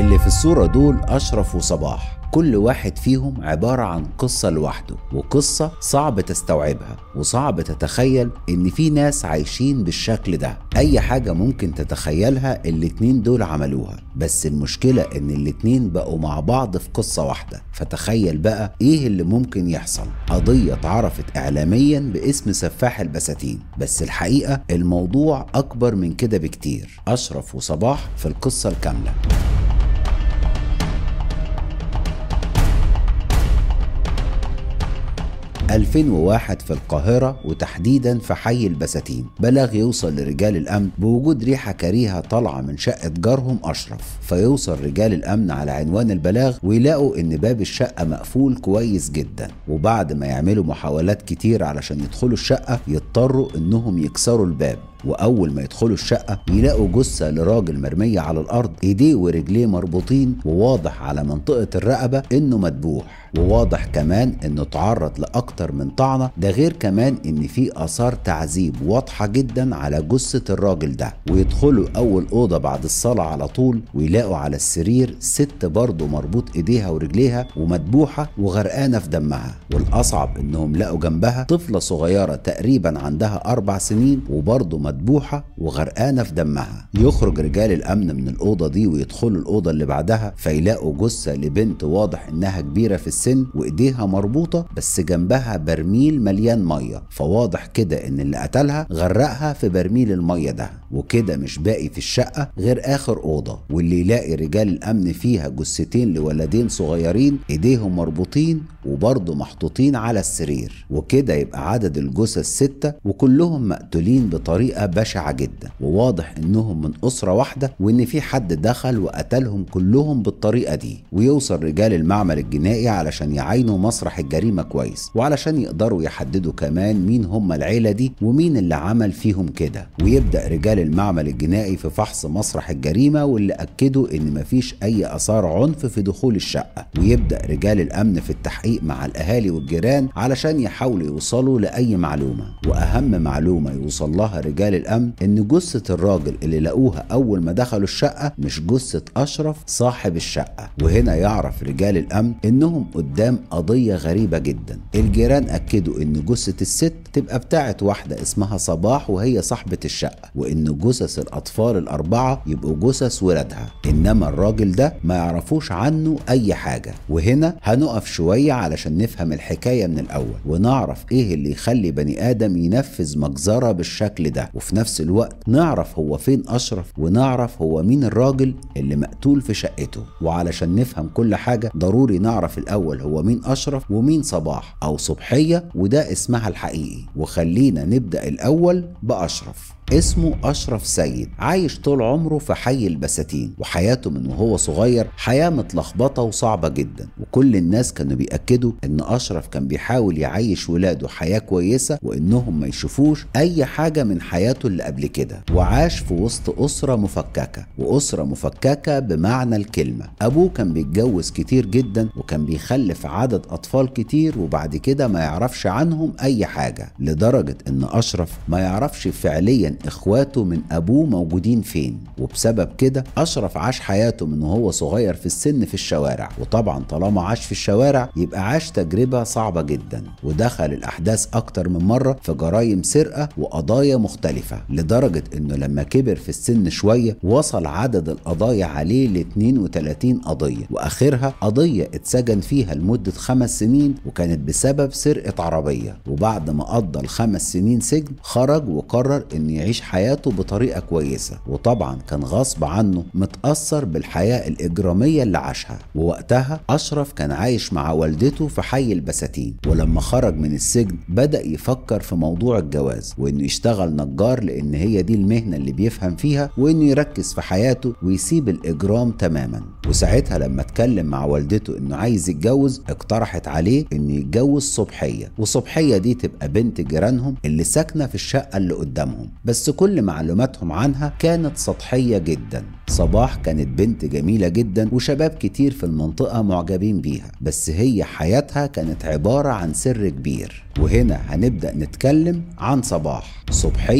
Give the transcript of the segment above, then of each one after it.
اللي في الصورة دول أشرف وصباح كل واحد فيهم عبارة عن قصة لوحده وقصة صعب تستوعبها وصعب تتخيل ان في ناس عايشين بالشكل ده اي حاجة ممكن تتخيلها الاتنين دول عملوها بس المشكلة ان الاتنين بقوا مع بعض في قصة واحدة فتخيل بقى ايه اللي ممكن يحصل قضية اتعرفت اعلاميا باسم سفاح البساتين بس الحقيقة الموضوع اكبر من كده بكتير اشرف وصباح في القصة الكاملة 2001 في القاهرة وتحديدا في حي البساتين بلاغ يوصل لرجال الأمن بوجود ريحة كريهة طالعة من شقة جارهم أشرف فيوصل رجال الأمن على عنوان البلاغ ويلاقوا إن باب الشقة مقفول كويس جدا وبعد ما يعملوا محاولات كتير علشان يدخلوا الشقة يضطروا إنهم يكسروا الباب واول ما يدخلوا الشقه يلاقوا جثه لراجل مرميه على الارض ايديه ورجليه مربوطين وواضح على منطقه الرقبه انه مدبوح وواضح كمان انه اتعرض لاكتر من طعنه ده غير كمان ان في اثار تعذيب واضحه جدا على جثه الراجل ده ويدخلوا اول اوضه بعد الصلاه على طول ويلاقوا على السرير ست برضه مربوط ايديها ورجليها ومدبوحه وغرقانه في دمها والاصعب انهم لقوا جنبها طفله صغيره تقريبا عندها اربع سنين وبرضه مدبوحه وغرقانه في دمها يخرج رجال الامن من الاوضه دي ويدخلوا الاوضه اللي بعدها فيلاقوا جثه لبنت واضح انها كبيره في السن وايديها مربوطه بس جنبها برميل مليان ميه فواضح كده ان اللي قتلها غرقها في برميل الميه ده وكده مش باقي في الشقه غير اخر اوضه واللي يلاقي رجال الامن فيها جثتين لولدين صغيرين ايديهم مربوطين وبرضه محطوطين على السرير وكده يبقى عدد الجثث ستة وكلهم مقتولين بطريقة بشعة جدا وواضح انهم من اسرة واحدة وان في حد دخل وقتلهم كلهم بالطريقة دي ويوصل رجال المعمل الجنائي علشان يعاينوا مسرح الجريمة كويس وعلشان يقدروا يحددوا كمان مين هم العيلة دي ومين اللي عمل فيهم كده ويبدأ رجال المعمل الجنائي في فحص مسرح الجريمة واللي أكدوا ان مفيش اي اثار عنف في دخول الشقة ويبدأ رجال الامن في التحقيق مع الاهالي والجيران علشان يحاولوا يوصلوا لاي معلومة واهم معلومة يوصل لها رجال الامن ان جثة الراجل اللي لقوها اول ما دخلوا الشقة مش جثة اشرف صاحب الشقة وهنا يعرف رجال الامن انهم قدام قضية غريبة جدا الجيران اكدوا ان جثة الست تبقى بتاعت واحدة اسمها صباح وهي صاحبة الشقة وان جثث الاطفال الاربعة يبقوا جثث ولادها انما الراجل ده ما يعرفوش عنه اي حاجة وهنا هنقف شوية علشان نفهم الحكاية من الاول ونعرف ايه اللي يخلي بني ادم ينفذ مجزرة بالشكل ده وفي نفس الوقت نعرف هو فين اشرف ونعرف هو مين الراجل اللي مقتول في شقته وعلشان نفهم كل حاجة ضروري نعرف الاول هو مين اشرف ومين صباح او صبحية وده اسمها الحقيقي وخلينا نبدأ الاول باشرف اسمه أشرف سيد عايش طول عمره في حي البساتين وحياته من وهو صغير حياة متلخبطة وصعبة جدا وكل الناس كانوا بيأكدوا إن أشرف كان بيحاول يعيش ولاده حياة كويسة وإنهم ما يشوفوش أي حاجة من حياته اللي قبل كده وعاش في وسط أسرة مفككة وأسرة مفككة بمعنى الكلمة أبوه كان بيتجوز كتير جدا وكان بيخلف عدد أطفال كتير وبعد كده ما يعرفش عنهم أي حاجة لدرجة إن أشرف ما يعرفش فعليا اخواته من ابوه موجودين فين وبسبب كده اشرف عاش حياته من وهو صغير في السن في الشوارع وطبعا طالما عاش في الشوارع يبقى عاش تجربة صعبة جدا ودخل الاحداث اكتر من مرة في جرائم سرقة وقضايا مختلفة لدرجة انه لما كبر في السن شوية وصل عدد القضايا عليه ل 32 قضية واخرها قضية اتسجن فيها لمدة خمس سنين وكانت بسبب سرقة عربية وبعد ما قضى الخمس سنين سجن خرج وقرر انه يعيش حياته بطريقة كويسة وطبعا كان غصب عنه متأثر بالحياة الإجرامية اللي عاشها ووقتها أشرف كان عايش مع والدته في حي البساتين ولما خرج من السجن بدأ يفكر في موضوع الجواز وإنه يشتغل نجار لأن هي دي المهنة اللي بيفهم فيها وإنه يركز في حياته ويسيب الإجرام تماما وساعتها لما اتكلم مع والدته إنه عايز يتجوز اقترحت عليه إنه يتجوز صبحية وصبحية دي تبقى بنت جيرانهم اللي ساكنة في الشقة اللي قدامهم بس كل معلوماتهم عنها كانت سطحية جدا صباح كانت بنت جميلة جدا وشباب كتير في المنطقة معجبين بيها بس هي حياتها كانت عبارة عن سر كبير وهنا هنبدأ نتكلم عن صباح صبحية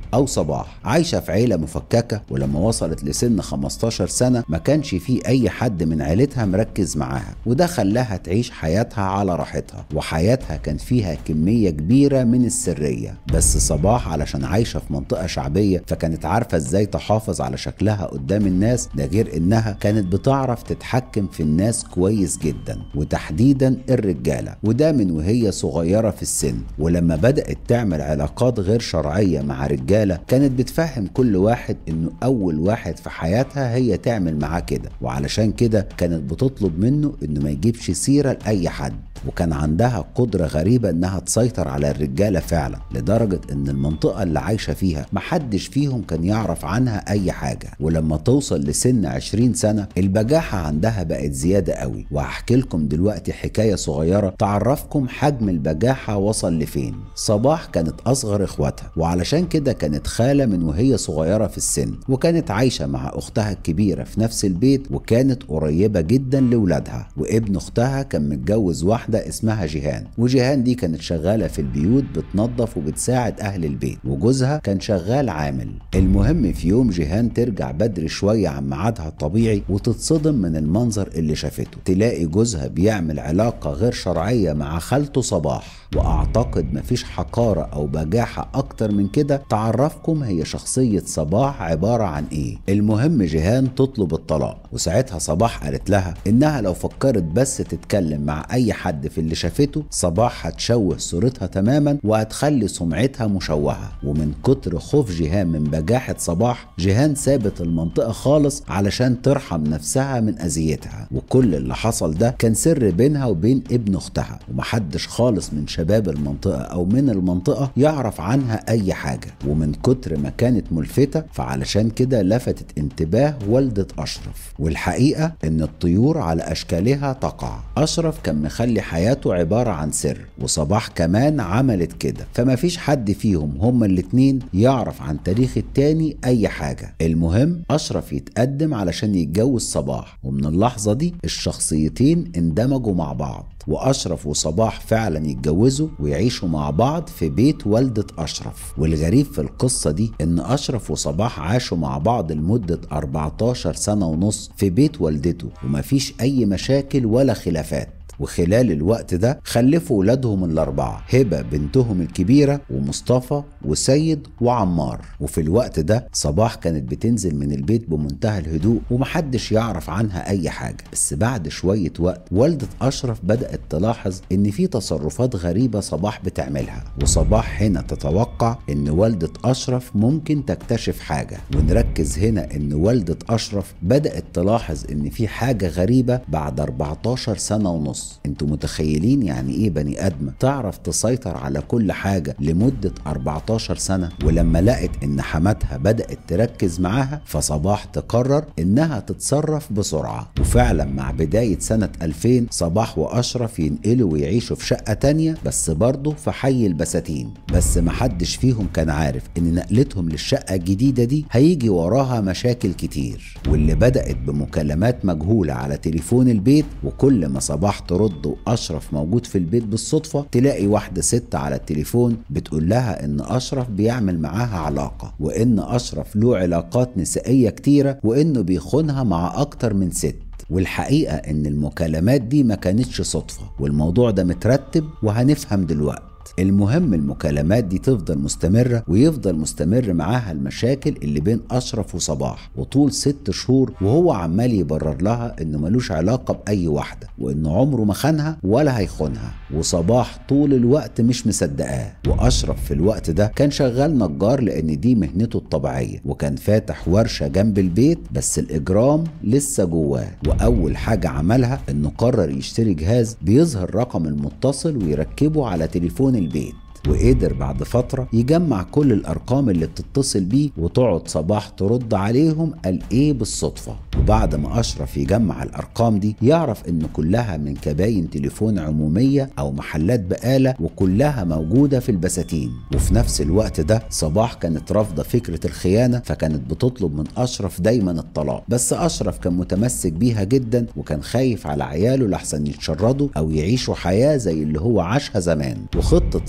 أو صباح عايشة في عيلة مفككة ولما وصلت لسن 15 سنة ما كانش في أي حد من عيلتها مركز معاها وده خلاها تعيش حياتها على راحتها وحياتها كان فيها كمية كبيرة من السرية بس صباح علشان عايشة في منطقة شعبية فكانت عارفة ازاي تحافظ على شكلها قدام الناس ده غير انها كانت بتعرف تتحكم في الناس كويس جدا وتحديدا الرجالة وده من وهي صغيرة في السن ولما بدأت تعمل علاقات غير شرعية مع رجالة كانت بتفهم كل واحد انه اول واحد في حياتها هي تعمل معاه كده وعلشان كده كانت بتطلب منه انه ما يجيبش سيرة لأي حد وكان عندها قدرة غريبة انها تسيطر على الرجالة فعلا لدرجة ان المنطقة اللي عايشة فيها محدش فيهم كان يعرف عنها اي حاجة ولما توصل لسن 20 سنة البجاحة عندها بقت زيادة قوي وهحكي لكم دلوقتي حكاية صغيرة تعرفكم حجم البجاحة وصل لفين صباح كانت اصغر اخواتها وعلشان كده كانت خالة من وهي صغيرة في السن وكانت عايشة مع اختها الكبيرة في نفس البيت وكانت قريبة جدا لولادها وابن اختها كان متجوز واحدة واحدة اسمها جيهان وجيهان دي كانت شغالة في البيوت بتنظف وبتساعد أهل البيت وجوزها كان شغال عامل المهم في يوم جيهان ترجع بدري شوية عن ميعادها الطبيعي وتتصدم من المنظر اللي شافته تلاقي جوزها بيعمل علاقة غير شرعية مع خالته صباح واعتقد مفيش حقارة او بجاحة اكتر من كده تعرفكم هي شخصية صباح عبارة عن ايه المهم جيهان تطلب الطلاق وساعتها صباح قالت لها انها لو فكرت بس تتكلم مع اي حد في اللي شافته صباح هتشوه صورتها تماما وهتخلي سمعتها مشوهة ومن كتر خوف جيهان من بجاحة صباح جيهان سابت المنطقة خالص علشان ترحم نفسها من اذيتها وكل اللي حصل ده كان سر بينها وبين ابن اختها ومحدش خالص من شباب المنطقة أو من المنطقة يعرف عنها أي حاجة ومن كتر ما كانت ملفتة فعلشان كده لفتت انتباه والدة أشرف والحقيقة إن الطيور على أشكالها تقع أشرف كان مخلي حياته عبارة عن سر وصباح كمان عملت كده فما فيش حد فيهم هما الاتنين يعرف عن تاريخ التاني أي حاجة المهم أشرف يتقدم علشان يتجوز صباح ومن اللحظة دي الشخصيتين اندمجوا مع بعض وأشرف وصباح فعلا يتجوزوا ويعيشوا مع بعض في بيت والدة أشرف والغريب في القصة دي إن أشرف وصباح عاشوا مع بعض لمدة 14 سنة ونص في بيت والدته ومفيش أي مشاكل ولا خلافات وخلال الوقت ده خلفوا ولادهم الأربعة هبة بنتهم الكبيرة ومصطفى وسيد وعمار وفي الوقت ده صباح كانت بتنزل من البيت بمنتهى الهدوء ومحدش يعرف عنها أي حاجة بس بعد شوية وقت والدة أشرف بدأت تلاحظ إن في تصرفات غريبة صباح بتعملها وصباح هنا تتوقع إن والدة أشرف ممكن تكتشف حاجة ونركز هنا إن والدة أشرف بدأت تلاحظ إن في حاجة غريبة بعد 14 سنة ونص انتوا متخيلين يعني ايه بني ادمه تعرف تسيطر على كل حاجه لمده 14 سنه ولما لقت ان حماتها بدات تركز معاها فصباح تقرر انها تتصرف بسرعه وفعلا مع بدايه سنه 2000 صباح واشرف ينقلوا ويعيشوا في شقه تانية بس برضه في حي البساتين بس محدش فيهم كان عارف ان نقلتهم للشقه الجديده دي هيجي وراها مشاكل كتير واللي بدات بمكالمات مجهوله على تليفون البيت وكل ما صباح ترد واشرف موجود في البيت بالصدفه تلاقي واحده ست على التليفون بتقول لها ان اشرف بيعمل معاها علاقه وان اشرف له علاقات نسائيه كتيره وانه بيخونها مع اكتر من ست والحقيقه ان المكالمات دي ما كانتش صدفه والموضوع ده مترتب وهنفهم دلوقتي المهم المكالمات دي تفضل مستمرة ويفضل مستمر معاها المشاكل اللي بين أشرف وصباح وطول ست شهور وهو عمال يبرر لها إنه ملوش علاقة بأي واحدة وإنه عمره ما خانها ولا هيخونها وصباح طول الوقت مش مصدقاه وأشرف في الوقت ده كان شغال نجار لأن دي مهنته الطبيعية وكان فاتح ورشة جنب البيت بس الإجرام لسه جواه وأول حاجة عملها إنه قرر يشتري جهاز بيظهر رقم المتصل ويركبه على تليفون البيت وقدر بعد فترة يجمع كل الأرقام اللي بتتصل بيه وتقعد صباح ترد عليهم قال إيه بالصدفة وبعد ما أشرف يجمع الأرقام دي يعرف إن كلها من كباين تليفون عمومية أو محلات بقالة وكلها موجودة في البساتين وفي نفس الوقت ده صباح كانت رافضة فكرة الخيانة فكانت بتطلب من أشرف دايما الطلاق بس أشرف كان متمسك بيها جدا وكان خايف على عياله لحسن يتشردوا أو يعيشوا حياة زي اللي هو عاشها زمان وخطة صباح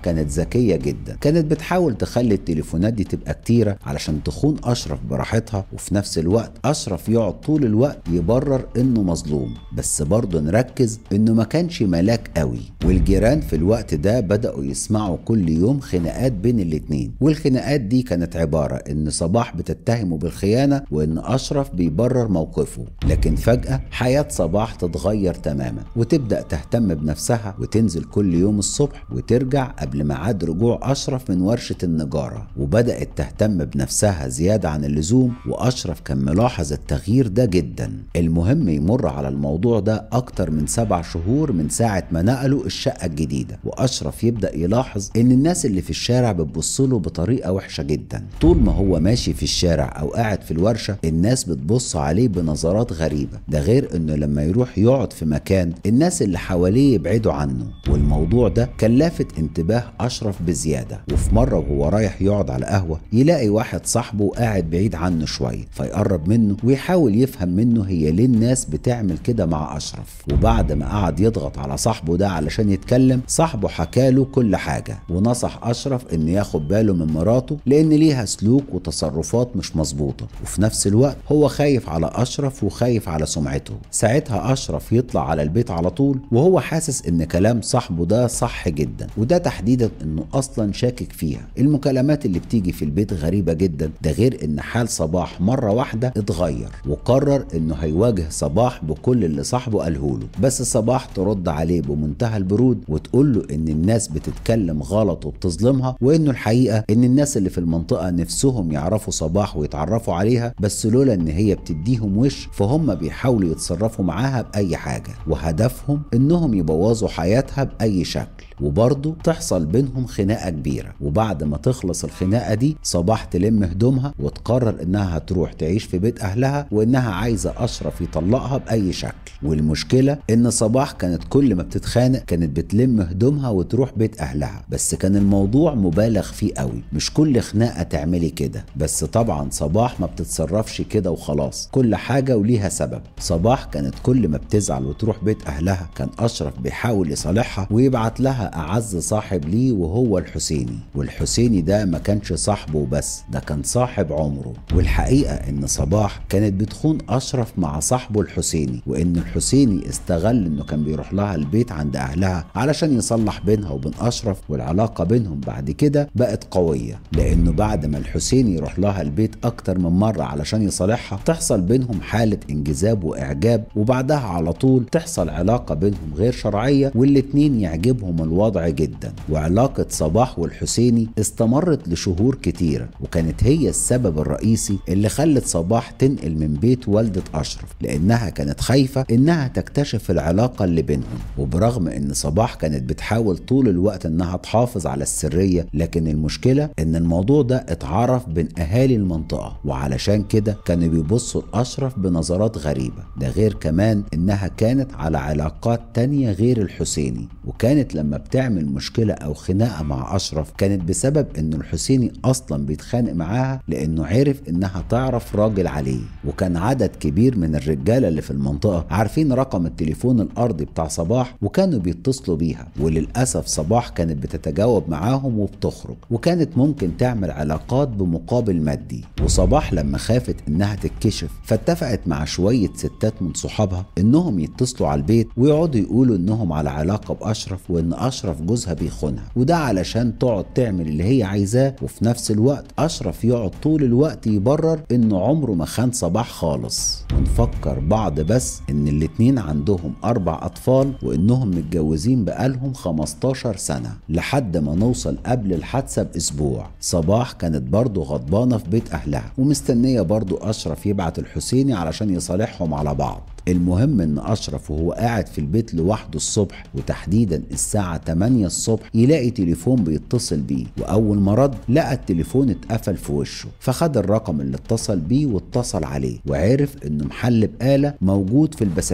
كانت ذكية جدا كانت بتحاول تخلي التليفونات دي تبقى كتيرة علشان تخون أشرف براحتها وفي نفس الوقت أشرف يقعد طول الوقت يبرر إنه مظلوم بس برضه نركز إنه ما كانش ملاك قوي والجيران في الوقت ده بدأوا يسمعوا كل يوم خناقات بين الاتنين والخناقات دي كانت عبارة إن صباح بتتهمه بالخيانة وإن أشرف بيبرر موقفه لكن فجأة حياة صباح تتغير تماما وتبدأ تهتم بنفسها وتنزل كل يوم الصبح وترجع قبل ميعاد رجوع أشرف من ورشة النجارة وبدأت تهتم بنفسها زيادة عن اللزوم وأشرف كان ملاحظ التغيير ده جدا المهم يمر على الموضوع ده أكتر من سبع شهور من ساعة ما نقلوا الشقة الجديدة وأشرف يبدأ يلاحظ إن الناس اللي في الشارع بتبصله بطريقة وحشة جدا طول ما هو ماشي في الشارع أو قاعد في الورشة الناس بتبص عليه بنظرات غريبة ده غير إنه لما يروح يقعد في مكان الناس اللي حواليه يبعدوا عنه والموضوع ده كان لافت انتباه أشرف بزيادة وفي مرة وهو رايح يقعد على قهوة يلاقي واحد صاحبه قاعد بعيد عنه شوية فيقرب منه ويحاول يفهم منه هي ليه الناس بتعمل كده مع أشرف وبعد ما قعد يضغط على صاحبه ده علشان يتكلم صاحبه حكاله كل حاجة ونصح أشرف إنه ياخد باله من مراته لأن ليها سلوك وتصرفات مش مظبوطة وفي نفس الوقت هو خايف على أشرف وخايف على سمعته ساعتها أشرف يطلع على البيت على طول وهو حاسس إن كلام صاحبه ده صح جدا وده تحديدا إنه أصلا شاكك فيها المكالمات اللي بتيجي في البيت غريبة جدا ده غير إن حال صباح مرة واحدة اتغير وقرر إنه هيواجه صباح بكل اللي صاحبه قاله له بس صباح ترد عليه بمنتهى البرود وتقول له إن الناس بتتكلم غلط وبتظلمها وإنه الحقيقة إن الناس اللي في المنطقة نفسهم يعرفوا صباح ويتعرفوا عليها بس لولا إن هي بتديهم وش فهم بيحاولوا يتصرفوا معاها بأي حاجة وهدفهم إنهم يبوظوا حياتها بأي شكل وبرضه تحصل بينهم خناقه كبيره وبعد ما تخلص الخناقه دي صباح تلم هدومها وتقرر انها هتروح تعيش في بيت اهلها وانها عايزه اشرف يطلقها باي شكل والمشكله ان صباح كانت كل ما بتتخانق كانت بتلم هدومها وتروح بيت اهلها بس كان الموضوع مبالغ فيه قوي مش كل خناقه تعملي كده بس طبعا صباح ما بتتصرفش كده وخلاص كل حاجه وليها سبب صباح كانت كل ما بتزعل وتروح بيت اهلها كان اشرف بيحاول يصالحها ويبعت لها أعز صاحب ليه وهو الحسيني والحسيني ده ما كانش صاحبه بس ده كان صاحب عمره والحقيقة إن صباح كانت بتخون أشرف مع صاحبه الحسيني وإن الحسيني استغل إنه كان بيروح لها البيت عند أهلها علشان يصلح بينها وبين أشرف والعلاقة بينهم بعد كده بقت قوية لأنه بعد ما الحسيني يروح لها البيت أكتر من مرة علشان يصالحها تحصل بينهم حالة انجذاب وإعجاب وبعدها على طول تحصل علاقة بينهم غير شرعية والاتنين يعجبهم الوضع جدا وعلاقة صباح والحسيني استمرت لشهور كتيرة وكانت هي السبب الرئيسي اللي خلت صباح تنقل من بيت والدة أشرف لأنها كانت خايفة إنها تكتشف العلاقة اللي بينهم وبرغم إن صباح كانت بتحاول طول الوقت إنها تحافظ على السرية لكن المشكلة إن الموضوع ده اتعرف بين أهالي المنطقة وعلشان كده كانوا بيبصوا لأشرف بنظرات غريبة ده غير كمان إنها كانت على علاقات تانية غير الحسيني وكانت لما بتعمل مشكلة أو خناقة مع أشرف كانت بسبب إنه الحسيني أصلا بيتخانق معاها لأنه عرف إنها تعرف راجل عليه وكان عدد كبير من الرجالة اللي في المنطقة عارفين رقم التليفون الأرضي بتاع صباح وكانوا بيتصلوا بيها وللأسف صباح كانت بتتجاوب معاهم وبتخرج وكانت ممكن تعمل علاقات بمقابل مادي وصباح لما خافت إنها تتكشف فاتفقت مع شوية ستات من صحابها إنهم يتصلوا على البيت ويقعدوا يقولوا إنهم على علاقة بأشرف وإن أشرف جوزها بيخونها وده علشان تقعد تعمل اللي هي عايزاه وفي نفس الوقت أشرف يقعد طول الوقت يبرر إنه عمره ما خان صباح خالص ونفكر بعض بس إن الاتنين عندهم أربع أطفال وإنهم متجوزين بقالهم 15 سنة لحد ما نوصل قبل الحادثة بأسبوع صباح كانت برضه غضبانة في بيت أهلها ومستنية برضه أشرف يبعت الحسيني علشان يصالحهم على بعض المهم ان اشرف وهو قاعد في البيت لوحده الصبح وتحديدا الساعة 8 الصبح يلاقي تليفون بيتصل بيه واول ما رد لقى التليفون اتقفل في وشه فخد الرقم اللي اتصل بيه واتصل عليه وعرف انه محل بقالة موجود في البساتين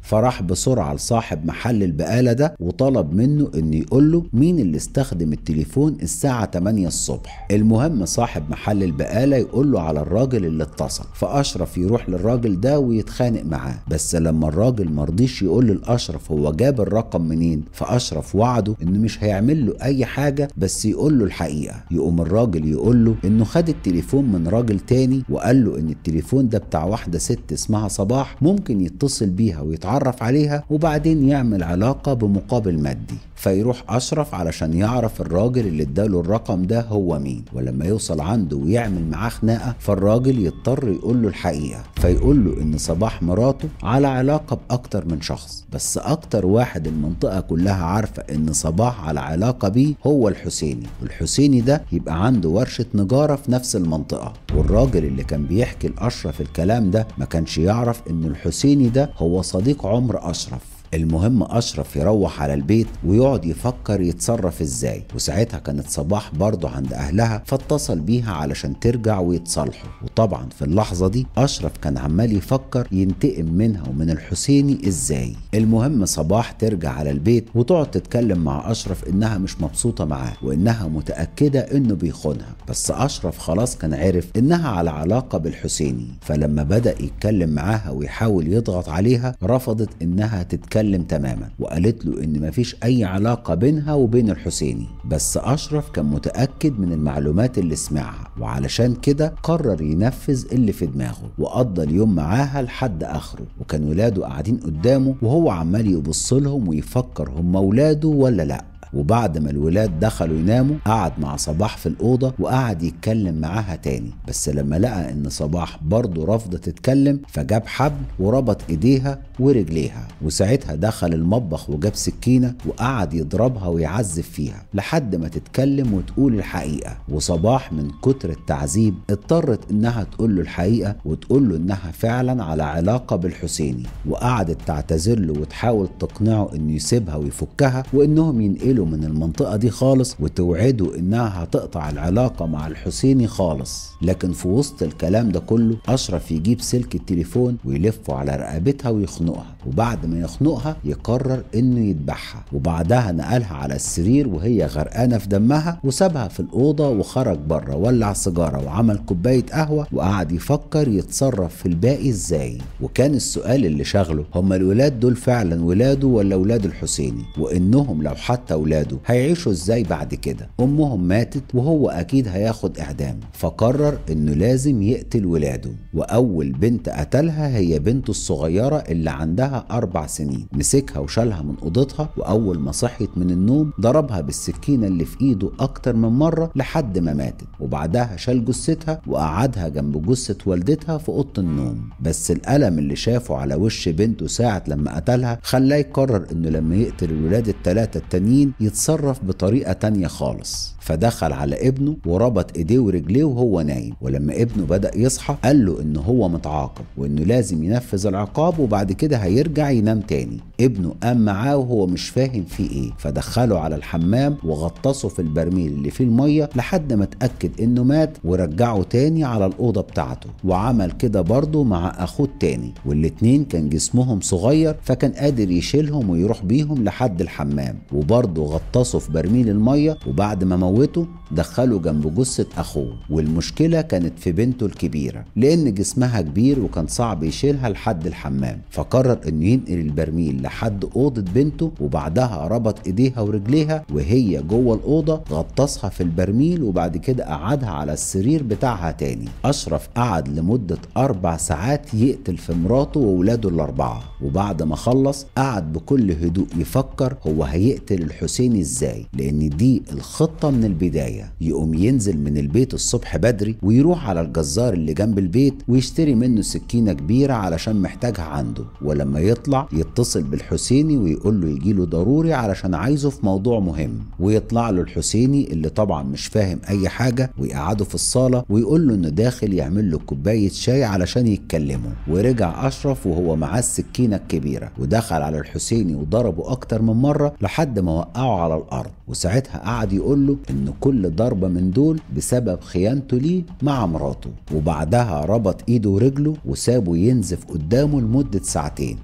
فراح بسرعة لصاحب محل البقالة ده وطلب منه انه يقول له مين اللي استخدم التليفون الساعة 8 الصبح المهم صاحب محل البقالة يقول له على الراجل اللي اتصل فأشرف يروح للراجل ده ويتخانق معاه بس لما الراجل مرضيش يقول للأشرف هو جاب الرقم منين فأشرف وعده انه مش هيعمل له اي حاجة بس يقول له الحقيقة يقوم الراجل يقول له انه خد التليفون من راجل تاني وقال له ان التليفون ده بتاع واحدة ست اسمها صباح ممكن يتصل بيها ويتعرف عليها وبعدين يعمل علاقة بمقابل مادي فيروح أشرف علشان يعرف الراجل اللي اداله الرقم ده هو مين ولما يوصل عنده ويعمل معاه خناقة فالراجل يضطر يقول له الحقيقة فيقول له إن صباح مراته على علاقة بأكتر من شخص بس أكتر واحد المنطقة كلها عارفة إن صباح على علاقة بيه هو الحسيني والحسيني ده يبقى عنده ورشة نجارة في نفس المنطقة والراجل اللي كان بيحكي لأشرف الكلام ده ما كانش يعرف إن الحسيني ده هو صديق عمر أشرف المهم اشرف يروح على البيت ويقعد يفكر يتصرف ازاي وساعتها كانت صباح برضه عند اهلها فاتصل بيها علشان ترجع ويتصالحوا وطبعا في اللحظه دي اشرف كان عمال يفكر ينتقم منها ومن الحسيني ازاي المهم صباح ترجع على البيت وتقعد تتكلم مع اشرف انها مش مبسوطه معاه وانها متاكده انه بيخونها بس اشرف خلاص كان عرف انها على علاقه بالحسيني فلما بدا يتكلم معاها ويحاول يضغط عليها رفضت انها تتكلم تتكلم تماما وقالت له ان مفيش اي علاقة بينها وبين الحسيني بس اشرف كان متأكد من المعلومات اللي سمعها وعلشان كده قرر ينفذ اللي في دماغه وقضى اليوم معاها لحد اخره وكان ولاده قاعدين قدامه وهو عمال يبص لهم ويفكر هم ولاده ولا لا وبعد ما الولاد دخلوا يناموا قعد مع صباح في الأوضة وقعد يتكلم معاها تاني بس لما لقى إن صباح برضه رافضة تتكلم فجاب حبل وربط إيديها ورجليها وساعتها دخل المطبخ وجاب سكينة وقعد يضربها ويعذب فيها لحد ما تتكلم وتقول الحقيقة وصباح من كتر التعذيب اضطرت إنها تقول له الحقيقة وتقول له إنها فعلا على علاقة بالحسيني وقعدت تعتذر له وتحاول تقنعه إنه يسيبها ويفكها وإنهم ينقلوا من المنطقة دي خالص وتوعده إنها هتقطع العلاقة مع الحسيني خالص لكن في وسط الكلام ده كله أشرف يجيب سلك التليفون ويلفه على رقبتها ويخنقها وبعد ما يخنقها يقرر إنه يذبحها وبعدها نقلها على السرير وهي غرقانة في دمها وسابها في الأوضة وخرج بره ولع سيجارة وعمل كوباية قهوة وقعد يفكر يتصرف في الباقي إزاي وكان السؤال اللي شغله هما الولاد دول فعلا ولاده ولا ولاد الحسيني وإنهم لو حتى ولاده هيعيشوا إزاي بعد كده أمهم ماتت وهو أكيد هياخد إعدام فقرر إنه لازم يقتل ولاده وأول بنت قتلها هي بنته الصغيرة اللي عندها أربع سنين مسكها وشالها من أوضتها وأول ما صحيت من النوم ضربها بالسكينة اللي في إيده أكتر من مرة لحد ما ماتت وبعدها شال جثتها وقعدها جنب جثة والدتها في أوضة النوم بس الألم اللي شافه على وش بنته ساعة لما قتلها خلاه يقرر إنه لما يقتل الولاد التلاتة التانيين يتصرف بطريقة تانية خالص فدخل على ابنه وربط ايديه ورجليه وهو نايم ولما ابنه بدأ يصحى قال له ان هو متعاقب وانه لازم ينفذ العقاب وبعد كده هيرجع ينام تاني ابنه قام معاه وهو مش فاهم فيه ايه فدخله على الحمام وغطسه في البرميل اللي فيه المية لحد ما اتأكد انه مات ورجعه تاني على الأوضة بتاعته وعمل كده برضه مع اخوه التاني والاتنين كان جسمهم صغير فكان قادر يشيلهم ويروح بيهم لحد الحمام وبرضه غطسه في برميل المية وبعد ما موته دخله جنب جثة أخوه والمشكلة كانت في بنته الكبيرة لأن جسمها كبير وكان صعب يشيلها لحد الحمام فقرر إنه ينقل البرميل لحد أوضة بنته وبعدها ربط إيديها ورجليها وهي جوه الأوضة غطسها في البرميل وبعد كده قعدها على السرير بتاعها تاني أشرف قعد لمدة أربع ساعات يقتل في مراته وولاده الأربعة وبعد ما خلص قعد بكل هدوء يفكر هو هيقتل الحسين إزاي لأن دي الخطة من البداية يقوم ينزل من البيت الصبح بدري ويروح على الجزار اللي جنب البيت ويشتري منه سكينة كبيرة علشان محتاجها عنده ولما يطلع يتصل بالحسيني ويقول له يجيله ضروري علشان عايزه في موضوع مهم ويطلع له الحسيني اللي طبعا مش فاهم أي حاجة ويقعده في الصالة ويقول له إنه داخل يعمل له كوباية شاي علشان يتكلموا ورجع أشرف وهو معاه السكينة الكبيرة ودخل على الحسيني وضربه أكتر من مرة لحد ما وقعه على الأرض وساعتها قعد يقول له ان كل ضربه من دول بسبب خيانته ليه مع مراته وبعدها ربط ايده ورجله وسابه ينزف قدامه لمده ساعتين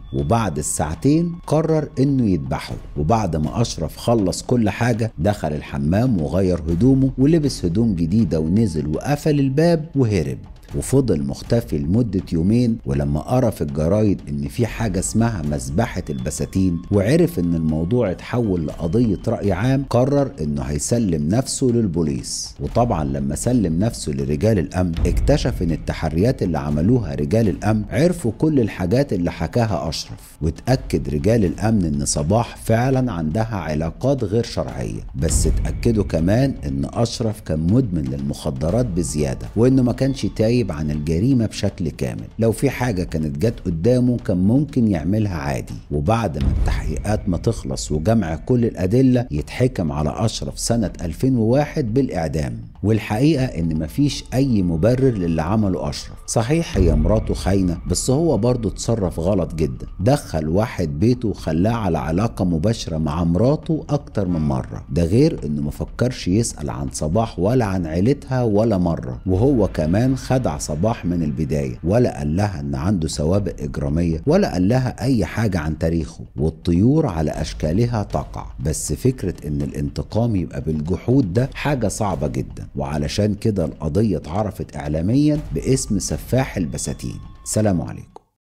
وبعد الساعتين قرر انه يذبحه وبعد ما اشرف خلص كل حاجة دخل الحمام وغير هدومه ولبس هدوم جديدة ونزل وقفل الباب وهرب وفضل مختفي لمدة يومين ولما قرا في الجرايد ان في حاجة اسمها مذبحة البساتين وعرف ان الموضوع اتحول لقضية رأي عام قرر انه هيسلم نفسه للبوليس وطبعا لما سلم نفسه لرجال الامن اكتشف ان التحريات اللي عملوها رجال الامن عرفوا كل الحاجات اللي حكاها اشرف واتأكد رجال الامن ان صباح فعلا عندها علاقات غير شرعية بس اتأكدوا كمان ان اشرف كان مدمن للمخدرات بزيادة وانه ما كانش تايه غايب عن الجريمة بشكل كامل لو في حاجة كانت جت قدامه كان ممكن يعملها عادي وبعد ما التحقيقات ما تخلص وجمع كل الأدلة يتحكم على أشرف سنة 2001 بالإعدام والحقيقة إن مفيش أي مبرر للي عمله أشرف صحيح هي مراته خاينة بس هو برضه اتصرف غلط جدا دخل واحد بيته وخلاه على علاقة مباشرة مع مراته أكتر من مرة ده غير إنه مفكرش يسأل عن صباح ولا عن عيلتها ولا مرة وهو كمان خدع صباح من البداية ولا قال لها إن عنده سوابق إجرامية ولا قال لها أي حاجة عن تاريخه والطيور على أشكالها تقع بس فكرة إن الانتقام يبقى بالجحود ده حاجة صعبة جدا وعلشان كده القضية اتعرفت إعلاميا باسم سفاح البساتين سلام عليكم